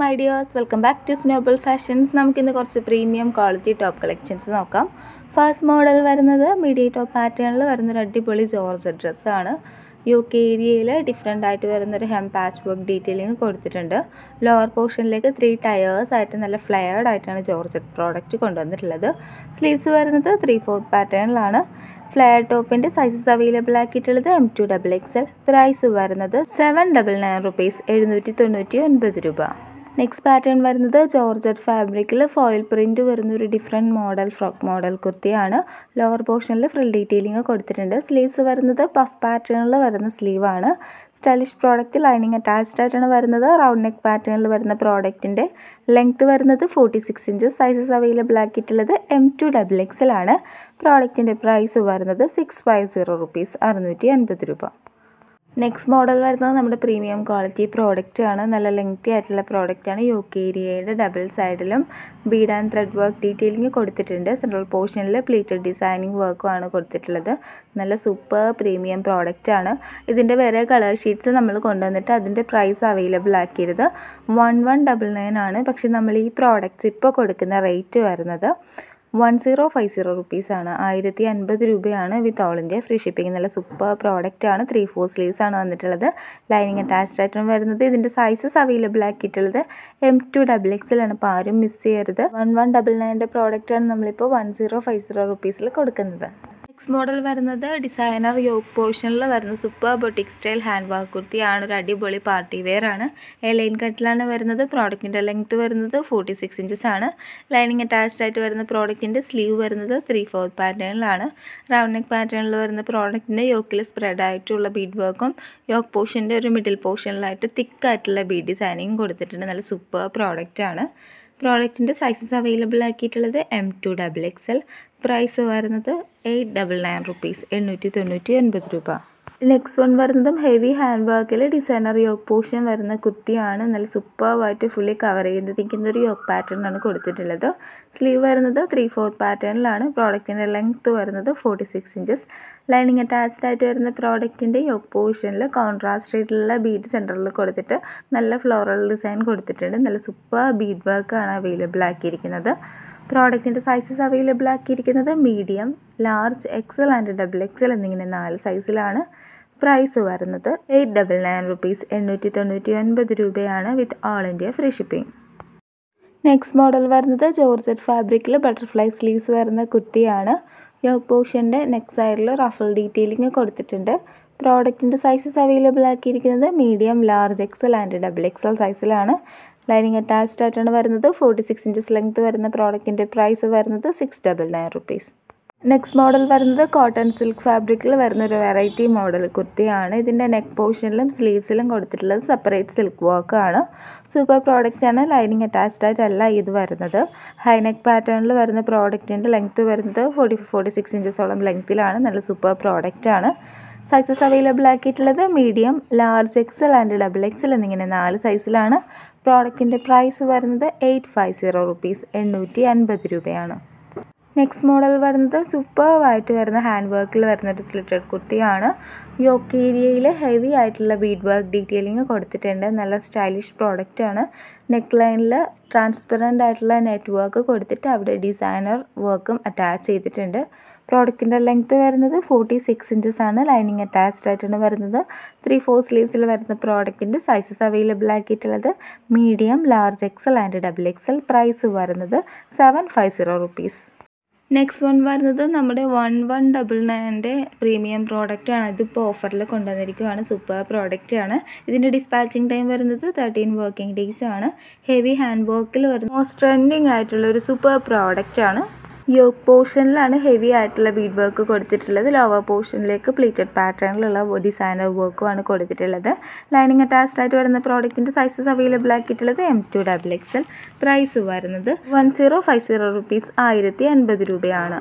my dears welcome back to Snowball fashions നമുക്കിന്ന് കുറച്ച് premium quality top collections നോക്കാം first model വരുന്നത് മീഡിയ ടോപ്പ് പാറ്റേണിൽ വരുന്നൊരു അടിപൊളി ജോർജ് ഡ്രസ്സാണ് യു കെ ഏരിയയിൽ ഡിഫറെൻ്റ് ആയിട്ട് വരുന്നൊരു ഹെം പാച്ച് വർക്ക് ഡീറ്റെയിലിംഗ് കൊടുത്തിട്ടുണ്ട് ലോവർ പോർഷനിലേക്ക് ത്രീ ടയേഴ്സ് ആയിട്ട് നല്ല ഫ്ലെയർഡ് ആയിട്ടാണ് ജോർജറ്റ് പ്രോഡക്റ്റ് കൊണ്ടുവന്നിട്ടുള്ളത് സ്ലീവ്സ് വരുന്നത് ത്രീ ഫോർത്ത് പാറ്റേണിലാണ് ഫ്ലെയർ ടോപ്പിൻ്റെ സൈസസ് അവൈലബിൾ ആക്കിയിട്ടുള്ളത് M to double X L price വരുന്നത് സെവൻ ഡബിൾ നയൻ റുപ്പീസ് എഴുന്നൂറ്റി തൊണ്ണൂറ്റി ഒൻപത് രൂപ നെക്സ്റ്റ് പാറ്റേൺ വരുന്നത് ജോർജറ്റ് ഫാബ്രിക്കിൽ ഫോയിൽ പ്രിൻറ്റ് വരുന്ന ഒരു ഡിഫറെൻറ്റ് മോഡൽ ഫ്രോക്ക് മോഡൽ കുർത്തിയാണ് ലോവർ പോർഷനിൽ ഫ്രിൽ ഡീറ്റെയിലിംഗ് കൊടുത്തിട്ടുണ്ട് സ്ലീവ്സ് വരുന്നത് പഫ് പാറ്റേണിൽ വരുന്ന സ്ലീവാണ് സ്റ്റൈലിഷ് പ്രോഡക്റ്റ് ലൈനിങ് അറ്റാച്ച്ഡ് ആയിട്ടാണ് വരുന്നത് റൗണ്ട് നെക്ക് പാറ്റേണിൽ വരുന്ന പ്രോഡക്റ്റിൻ്റെ ലെങ്ത്ത് വരുന്നത് forty six inches sizes available ആക്കിയിട്ടുള്ളത് എം ടു ഡബിൾ എക്സിലാണ് പ്രോഡക്റ്റിൻ്റെ പ്രൈസ് വരുന്നത് സിക്സ് ഫൈവ് സീറോ റുപ്പീസ് അറുന്നൂറ്റി അൻപത് രൂപ നെക്സ്റ്റ് മോഡൽ വരുന്നത് നമ്മുടെ പ്രീമിയം ക്വാളിറ്റി പ്രോഡക്റ്റ് ആണ് നല്ല ലെങ്തി ആയിട്ടുള്ള പ്രോഡക്റ്റ് ആണ് യോക്ക് ഏരിയയുടെ ഡബിൾ സൈഡിലും bead and thread work detailing കൊടുത്തിട്ടുണ്ട് സെൻട്രൽ പോർഷനിൽ പ്ലീറ്റഡ് ഡിസൈനിങ് വർക്കും ആണ് കൊടുത്തിട്ടുള്ളത് നല്ല സൂപ്പർ പ്രീമിയം പ്രോഡക്റ്റ് ആണ് ഇതിൻ്റെ വേറെ കളർ ഷീറ്റ്സ് നമ്മൾ കൊണ്ടുവന്നിട്ട് അതിൻ്റെ പ്രൈസ് അവൈലബിൾ ആക്കിയത് വൺ വൺ ഡബിൾ നയൻ ആണ് പക്ഷേ നമ്മൾ ഈ പ്രോഡക്റ്റ്സ് ഇപ്പോൾ കൊടുക്കുന്ന റേറ്റ് വരുന്നത് വൺ സീറോ ഫൈവ് സീറോ റുപ്പീസാണ് ആയിരത്തി അൻപത് രൂപയാണ് with all India free shipping നല്ല സൂപ്പർ പ്രോഡക്റ്റ് ആണ് ത്രീ ഫോർ സ്ലീവ്സ് ആണ് വന്നിട്ടുള്ളത് ലൈനിങ് അറ്റാച്ച്ഡ് ആയിട്ടാണ് വരുന്നത് ഇതിൻ്റെ സൈസസ് അവൈലബിൾ ആക്കിയിട്ടുള്ളത് എം ടു ഡബിൾ എക്സിലാണ് അപ്പോൾ ആരും മിസ് ചെയ്യരുത് വൺ വൺ ഡബിൾ നയൻ്റെ പ്രോഡക്റ്റാണ് നമ്മളിപ്പോൾ വൺ സീറോ ഫൈവ് സീറോ റുപ്പീസിൽ കൊടുക്കുന്നത് നെക്സ്റ്റ് മോഡൽ വരുന്നത് ഡിസൈനർ യോക്ക് പോർഷനിൽ വരുന്ന super boutique style hand work കുർത്തിയാണ് ഒരു അടിപൊളി പാർട്ടി വെയർ ആണ് എ ലൈൻ കട്ടിലാണ് വരുന്നത് പ്രോഡക്റ്റിൻ്റെ ലെങ്ത്ത് വരുന്നത് ഫോർട്ടി സിക്സ് ഇഞ്ചസ് ആണ് ലൈനിങ് അറ്റാച്ച്ഡ് ആയിട്ട് വരുന്ന പ്രോഡക്റ്റിൻ്റെ സ്ലീവ് വരുന്നത് ത്രീ ഫോർത്ത് പാറ്റേണിലാണ് റൗണ്ട് നെക്ക് പാറ്റേണിൽ വരുന്ന പ്രോഡക്റ്റിൻ്റെ യോക്കിൽ സ്പ്രെഡ് ആയിട്ടുള്ള ബീഡ് വർക്കും യോക്ക് പോർഷൻ്റെ ഒരു മിഡിൽ പോർഷനിലായിട്ട് തിക്കായിട്ടുള്ള ബീഡ് ഡിസൈനിങ് കൊടുത്തിട്ടുണ്ട് നല്ല സൂപ്പർ പ്രോഡക്റ്റ് ആണ് പ്രോഡക്റ്റിൻ്റെ സൈസസ് അവൈലബിൾ ആക്കിയിട്ടുള്ളത് M to double X L price വരുന്നത് എയ്റ്റ് ഡബിൾ നയൻ റുപ്പീസ് എണ്ണൂറ്റി തൊണ്ണൂറ്റി ഒൻപത് രൂപ നെക്സ്റ്റ് വൺ വരുന്നതും ഹെവി ഹാൻഡ് വർക്കിൽ ഡിസൈനർ യോക്ക് പോർഷൻ വരുന്ന കുർത്തിയാണ് നല്ല സൂപ്പർവായിട്ട് ഫുള്ളി കവർ ചെയ്ത് നിൽക്കുന്ന ഒരു യോക്ക് പാറ്റേൺ ആണ് കൊടുത്തിട്ടുള്ളത് സ്ലീവ് വരുന്നത് ത്രീ ഫോർത്ത് പാറ്റേണിലാണ് പ്രോഡക്റ്റിൻ്റെ ലെങ്ത്ത് വരുന്നത് forty six inches lining attached ആയിട്ട് വരുന്ന പ്രോഡക്റ്റിൻ്റെ യോക്ക് പോർഷനിൽ കോൺട്രാസ്റ്റ് ആയിട്ടുള്ള ബീഡ് സെൻറ്ററിൽ കൊടുത്തിട്ട് നല്ല ഫ്ലോറൽ ഡിസൈൻ കൊടുത്തിട്ടുണ്ട് നല്ല സൂപ്പർ ബീഡ് വർക്കാണ് അവൈലബിൾ ആക്കിയിരിക്കുന്നത് പ്രോഡക്റ്റിൻ്റെ സൈസസ് അവൈലബിൾ ആക്കിയിരിക്കുന്നത് medium large XL and double XL എന്നിങ്ങനെ നാല് സൈസിലാണ് പ്രൈസ് വരുന്നത് എയ്റ്റ് ഡബിൾ നയൻ റുപ്പീസ് എണ്ണൂറ്റി തൊണ്ണൂറ്റി ഒൻപത് രൂപയാണ് with all India free shipping next model വരുന്നത് ജോർജറ്റ് ഫാബ്രിക്കിൽ ബട്ടർഫ്ലൈ സ്ലീവ്സ് വരുന്ന കുർത്തിയാണ് യോക്ക് പോർഷൻ്റെ നെക്ക് സൈഡിൽ റഫിൾ ഡീറ്റെയിലിംഗ് കൊടുത്തിട്ടുണ്ട് പ്രോഡക്റ്റിൻ്റെ സൈസസ് അവൈലബിൾ ആക്കിയിരിക്കുന്നത് medium large XL and double XL സൈസിലാണ് ലൈനിങ് അറ്റാച്ച്ഡ് ആയിട്ടാണ് വരുന്നത് ഫോർട്ടി സിക്സ് ഇഞ്ചസ് ലെങ്ത് വരുന്ന പ്രോഡക്റ്റിൻ്റെ പ്രൈസ് വരുന്നത് six double nine rupees next model വരുന്നത് കോട്ടൺ സിൽക്ക് ഫാബ്രിക്കിൽ വരുന്ന ഒരു വെറൈറ്റി മോഡൽ കുർത്തിയാണ് ഇതിൻ്റെ നെക്ക് പോർഷനിലും സ്ലീവ്സിലും കൊടുത്തിട്ടുള്ളത് സെപ്പറേറ്റ് സിൽക്ക് വർക്ക് ആണ് സൂപ്പർ പ്രോഡക്റ്റ് ആണ് ലൈനിങ് അറ്റാച്ച്ഡ് ആയിട്ടല്ല ഇത് വരുന്നത് ഹൈ നെക്ക് പാറ്റേണിൽ വരുന്ന പ്രോഡക്റ്റിൻ്റെ ലെങ്ത്ത് വരുന്നത് ഫോർട്ടി ഫോർട്ടി സിക്സ് ഇഞ്ചസോളം ലെങ്ത്തിലാണ് നല്ല സൂപ്പർ പ്രോഡക്റ്റ് ആണ് സൈസസ് അവൈലബിൾ ആക്കിയിട്ടുള്ളത് medium large XL and double XL എന്നിങ്ങനെ നാല് സൈസിലാണ് പ്രോഡക്റ്റിൻ്റെ പ്രൈസ് വരുന്നത് എയ്റ്റ് ഫൈവ് സീറോ റുപ്പീസ് എണ്ണൂറ്റി അൻപത് രൂപയാണ് നെക്സ്റ്റ് മോഡൽ വരുന്നത് സൂപ്പർവായിട്ട് വരുന്ന ഹാൻഡ് വർക്കിൽ വരുന്ന ഒരു സ്ലിറ്റഡ് കുർത്തിയാണ് യോക്ക് ഏരിയയിൽ ഹെവി ആയിട്ടുള്ള ബീഡ് വർക്ക് ഡീറ്റെയിലിംഗ് കൊടുത്തിട്ടുണ്ട് നല്ല സ്റ്റൈലിഷ് പ്രോഡക്റ്റ് ആണ് നെക്ക് ലൈനിൽ ട്രാൻസ്പെറൻ്റ് ആയിട്ടുള്ള നെറ്റ് വർക്ക് കൊടുത്തിട്ട് അവിടെ ഡിസൈനർ വർക്കും അറ്റാച്ച് ചെയ്തിട്ടുണ്ട് പ്രോഡക്റ്റിൻ്റെ ലെങ്ത്ത് വരുന്നത് ഫോർട്ടി സിക്സ് ഇഞ്ചസ് ആണ് ലൈനിങ് അറ്റാച്ച്ഡ് ആയിട്ടാണ് വരുന്നത് ത്രീ ഫോർ സ്ലീവ്സിൽ വരുന്ന പ്രോഡക്റ്റിൻ്റെ സൈസസ് അവൈലബിൾ ആക്കിയിട്ടുള്ളത് medium large XL and double XL price വരുന്നത് seven five zero rupees next one വരുന്നത് നമ്മുടെ വൺ വൺ ഡബിൾ നയൻ്റെ പ്രീമിയം പ്രോഡക്റ്റ് ആണ് ഇതിപ്പോൾ ഓഫറിൽ കൊണ്ടുവന്നിരിക്കുകയാണ് സൂപ്പർ പ്രോഡക്റ്റ് ആണ് ഇതിൻ്റെ ഡിസ്പാച്ചിങ് ടൈം വരുന്നത് തേർട്ടീൻ വർക്കിംഗ് ഡേയ്സ് ആണ് ഹെവി ഹാൻഡ് വർക്കിൽ വരുന്ന മോസ്റ്റ് ട്രെൻഡിങ് ആയിട്ടുള്ള ഒരു സൂപ്പർ പ്രോഡക്റ്റ് ആണ് യോക്ക് പോർഷനിലാണ് ഹെവി ആയിട്ടുള്ള ബീഡ് വർക്ക് കൊടുത്തിട്ടുള്ളത് ലോവർ പോർഷനിലേക്ക് പ്ലീറ്റഡ് പാറ്റേണിലുള്ള ഡിസൈനർ വർക്കുമാണ് കൊടുത്തിട്ടുള്ളത് ലൈനിങ് അറ്റാച്ച്ഡ് ആയിട്ട് വരുന്ന പ്രോഡക്റ്റിൻ്റെ സൈസസ് അവൈലബിൾ ആക്കിയിട്ടുള്ളത് M to double XL price വരുന്നത് one zero five zero rupees ആയിരത്തി അൻപത് രൂപയാണ്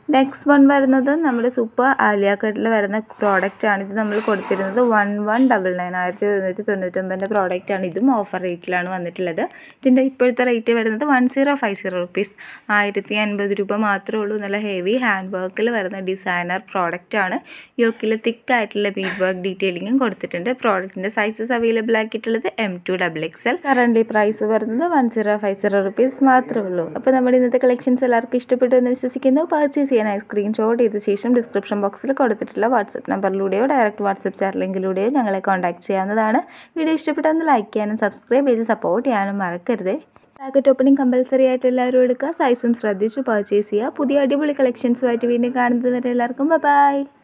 നെക്സ്റ്റ് വൺ വരുന്നത് നമ്മുടെ സൂപ്പർ ആലിയ കട്ടിൽ വരുന്ന പ്രോഡക്റ്റ് ആണ് ഇത് നമ്മൾ കൊടുത്തിരുന്നത് വൺ വൺ ഡബിൾ നയൻ ആയിരത്തി ഒരുന്നൂറ്റി തൊണ്ണൂറ്റൊമ്പതിൻ്റെ പ്രോഡക്റ്റ് ആണ് ഇതും ഓഫർ റേറ്റിലാണ് വന്നിട്ടുള്ളത് ഇതിൻ്റെ ഇപ്പോഴത്തെ റേറ്റ് വരുന്നത് one zero five zero rupees ആയിരത്തി അൻപത് രൂപ മാത്രമേ ഉള്ളൂ നല്ല ഹെവി ഹാൻഡ് വർക്കിൽ വരുന്ന ഡിസൈനർ പ്രോഡക്റ്റ് ആണ് യോക്കിൽ തിക്കായിട്ടുള്ള ബീഡ് വർക്ക് ഡീറ്റെയിലിങ്ങും കൊടുത്തിട്ടുണ്ട് പ്രോഡക്റ്റിൻ്റെ സൈസസ് അവൈലബിൾ ആക്കിയിട്ടുള്ളത് M to double X L current price വരുന്നത് one zero five zero rupees മാത്രമേ ഉള്ളൂ അപ്പോൾ നമ്മുടെ ഇന്നത്തെ കളക്ഷൻസ് എല്ലാവർക്കും ഇഷ്ടപ്പെട്ടു എന്ന് വിശ്വസിക്കുന്നു പർച്ചേസ് ചെയ്യാനായി സ്ക്രീൻഷോട്ട് ചെയ്ത ശേഷം ഡിസ്ക്രിപ്ഷൻ ബോക്സിൽ കൊടുത്തിട്ടുള്ള വാട്സപ്പ് നമ്പറിലൂടെയോ ഡയറക്റ്റ് വാട്സപ്പ് ചാറ്റ് ലിങ്കിലൂടെയോ ഞങ്ങളെ കോൺടാക്ട് ചെയ്യാവുന്നതാണ് വീഡിയോ ഇഷ്ടപ്പെട്ടെന്ന് ലൈക്ക് ചെയ്യാനും സബ്സ്ക്രൈബ് ചെയ്ത് സപ്പോർട്ട് ചെയ്യാനും മറക്കരുത് പാക്കറ്റ് ഓപ്പണിംഗ് കമ്പൽസറി ആയിട്ട് എല്ലാവരും എടുക്കുക സൈസും ശ്രദ്ധിച്ചു പർച്ചേസ് ചെയ്യുക പുതിയ അടിപൊളി കളക്ഷൻസുമായിട്ട് വീണ്ടും കാണുന്നത് വരെ എല്ലാവർക്കും ബൈ